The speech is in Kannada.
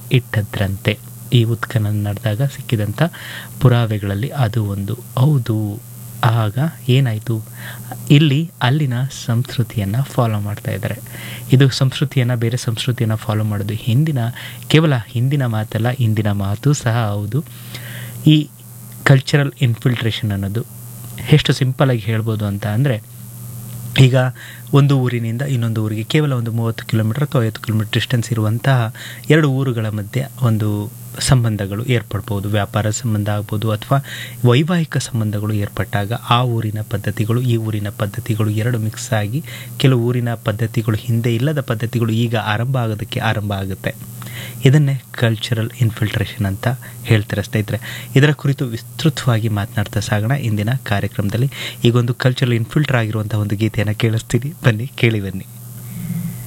ಇಟ್ಟದ್ರಂತೆ ಈ ಉತ್ಖನನ ನಡೆದಾಗ ಸಿಕ್ಕಿದಂಥ ಪುರಾವೆಗಳಲ್ಲಿ ಅದು ಒಂದು ಹೌದು ಆಗ ಏನಾಯಿತು ಇಲ್ಲಿ ಅಲ್ಲಿನ ಸಂಸ್ಕೃತಿಯನ್ನು ಫಾಲೋ ಮಾಡ್ತಾ ಇದ್ದಾರೆ ಇದು ಸಂಸ್ಕೃತಿಯನ್ನು ಬೇರೆ ಸಂಸ್ಕೃತಿಯನ್ನು ಫಾಲೋ ಮಾಡೋದು ಹಿಂದಿನ ಕೇವಲ ಹಿಂದಿನ ಮಾತಲ್ಲ ಇಂದಿನ ಮಾತು ಸಹ ಹೌದು ಈ ಕಲ್ಚರಲ್ ಇನ್ಫಿಲ್ಟ್ರೇಷನ್ ಅನ್ನೋದು ಎಷ್ಟು ಸಿಂಪಲಾಗಿ ಹೇಳ್ಬೋದು ಅಂತ ಅಂದರೆ ಈಗ ಒಂದು ಊರಿನಿಂದ ಇನ್ನೊಂದು ಊರಿಗೆ ಕೇವಲ ಒಂದು ಮೂವತ್ತು ಕಿಲೋಮೀಟರ್ ಅಥವಾ ಐವತ್ತು ಕಿಲೋಮೀಟರ್ ಡಿಸ್ಟೆನ್ಸ್ ಇರುವಂತಹ ಎರಡು ಊರುಗಳ ಮಧ್ಯೆ ಒಂದು ಸಂಬಂಧಗಳು ಏರ್ಪಡ್ಬೋದು ವ್ಯಾಪಾರ ಸಂಬಂಧ ಆಗ್ಬೋದು ಅಥವಾ ವೈವಾಹಿಕ ಸಂಬಂಧಗಳು ಏರ್ಪಟ್ಟಾಗ ಆ ಊರಿನ ಪದ್ಧತಿಗಳು ಈ ಊರಿನ ಪದ್ಧತಿಗಳು ಎರಡು ಮಿಕ್ಸ್ ಆಗಿ ಕೆಲವು ಊರಿನ ಪದ್ಧತಿಗಳು ಹಿಂದೆ ಇಲ್ಲದ ಪದ್ಧತಿಗಳು ಈಗ ಆರಂಭ ಆಗೋದಕ್ಕೆ ಆರಂಭ ಆಗುತ್ತೆ ಇದನ್ನೇ ಕಲ್ಚರಲ್ ಇನ್ಫಿಲ್ಟ್ರೇಷನ್ ಅಂತ ಹೇಳ್ತಾರೆ ಸ್ನೇಹಿತರೆ ಇದರ ಕುರಿತು ವಿಸ್ತೃತವಾಗಿ ಮಾತನಾಡ್ತಾ ಸಾಗೋಣ ಇಂದಿನ ಕಾರ್ಯಕ್ರಮದಲ್ಲಿ ಈಗೊಂದು ಕಲ್ಚರಲ್ ಇನ್ಫಿಲ್ಟರ್ ಆಗಿರುವಂಥ ಒಂದು ಗೀತೆಯನ್ನು ಕೇಳಿಸ್ತೀನಿ ಬನ್ನಿ ಕೇಳಿ ಬನ್ನಿ